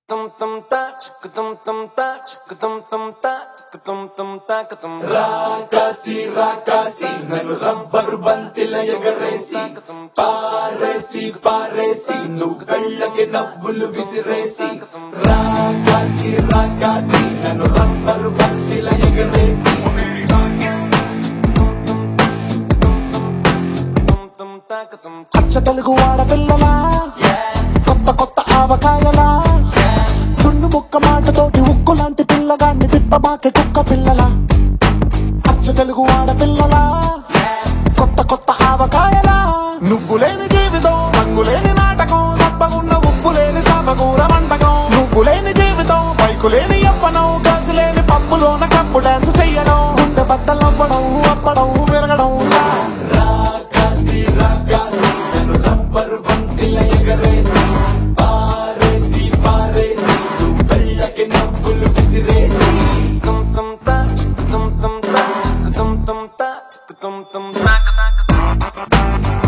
tum tum ta chuk tum tum ta chuk tum tum ta chuk tum tum ta ka tum రాకాసి రాకాసి నన్ను rubber బంతిల ఎగరేసి పారేసి పారేసి నువ్వు కళ్ళకి నవ్వులు విసిరేసి రాకాసి రాకాసి నన్ను రబ్బరు బంతిల ఎగరేసి tum tum ta ka tum అచ్చ తెలుగు ఆడపిల్లలా కొత్త కొత్త ఆవకాయలా చున్ను ముక్క మాటతోటి ఉక్కు లాంటి పిల్లగాన్ని తిప్పమాకే కుక్క పిల్లలా అచ్చ తెలుగు ఆడపిల్లలా కొత్త కొత్త ఆవకాయలా నువ్వు లేని జీవితం రంగు లేని నాటకం సప్పగున్న ఉప్పు లేని సాపకూర వంటకం నువ్వు లేని జీవితం బైకు లేని ఎవ్వనం కలిసి లేని పప్పులోన కప్పు డాన్స్ చెయ్యడం గుండె బద్దలవ్వడం అప్పడం విరగడం లా. రాకాసి రాకాసి నన్ను రబ్బరు బంతిల ఎగరేసి పారేసి పారేసి నువ్వు కళ్ళకి నవ్వులు విసిరేసి tum tum ta chuk tum tum ta chuk tum tum ta chuk tum tum ta ka ta ka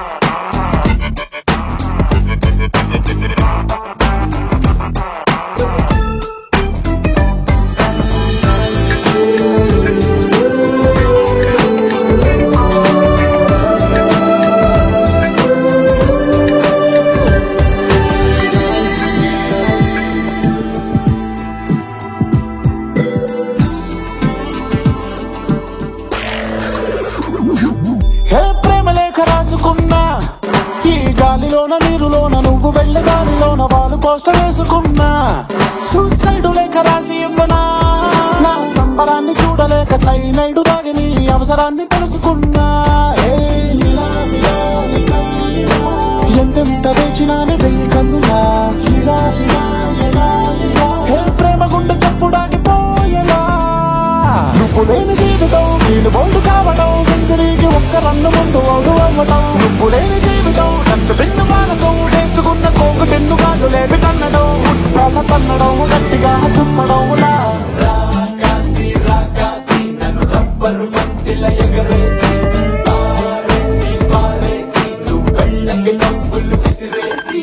ఏ ప్రేమ లేఖ రాసుకున్నా ఈ గాలిలోన నీరులోన నువ్వు వెళ్ళే దారిలోన వాళ్ళు పోస్టర్ వేసుకున్నా సూసైడ్ లేఖ రాసి ఇవ్వనా నా సంబరాన్ని చూడలేక సైనైడు దాగి నీ అవసరాన్ని తెలుసుకున్నా ఏ లీలా, లీలా, లీలా, లీలా. ఎంతెంత వేచినాని వెయ్యి కన్నులా లీలా, లీలా, లీలా, లీలా. ఏ ప్రేమ గుండె చప్పుడాగిపోయేలా నువ్వు లేని జీవితం నేను బౌండు కావడం సెంచరీకి ఒక్క రన్ను ముందు అవుడు అవ్వడం నువ్వు లేని జీవితం డస్ట్ బిన్ను మానకం వేసుకున్న కోకు టెన్ను కాళ్ళు లేపి కన్నడం ఫుట్బాల్ కన్నడం గట్టిగా తుమ్మడం లా రాకాసి రాకాసి నన్ను రబ్బరు బంతిల ఎగరేసి పారేసి పారేసి నువ్వు కళ్ళకి నవ్వులు విసిరేసి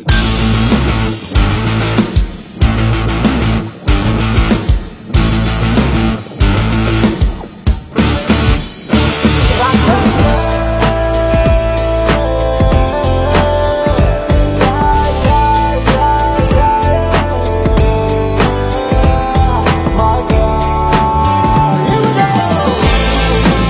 My God. Here we go.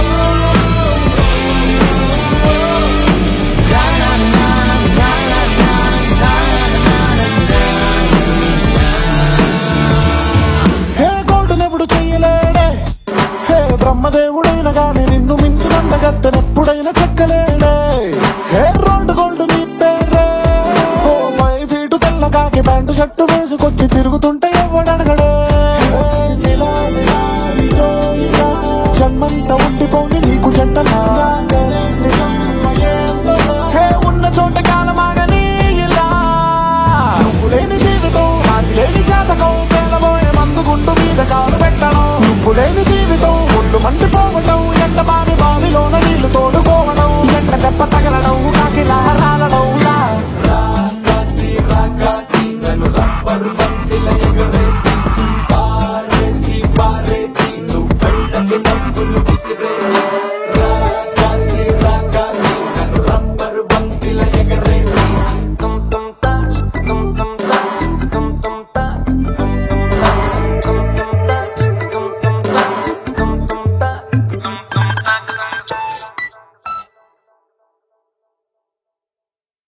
Hey gold ఎప్పుడు చెయ్యలేడే హే బ్రహ్మదేవుడైన గాని నిన్ను మించినంత గత్తెనెప్పుడైనా చెక్కలేడే హే రోల్డ్ గోల్డ్ నీ పేరే ఓ ఫైవ్ సీటు తెల్ల కాకి ప్యాంటు షర్టు వేసుకొచ్చి తిరుగుతుంటే ఎవడనగడే హే నిలా, నిలా, నిలో, నిలా. జన్మంతా ఉండిపోని నీకు జంటలా హే ఉన్న చోట కాలమాగని ఇలా నువ్వు లేని జీవితం రాసి లేని జాతకం పేలబోయే మందు గుండు మీద కాలు పెట్టడం నువ్వు లేని జీవితం ఒళ్ళు మండిపోవటం ఎండ బావి బావిలోన నీళ్లు తోడుకోవడం ఎండ దెబ్బ తగలడం కాకిలా రాలడం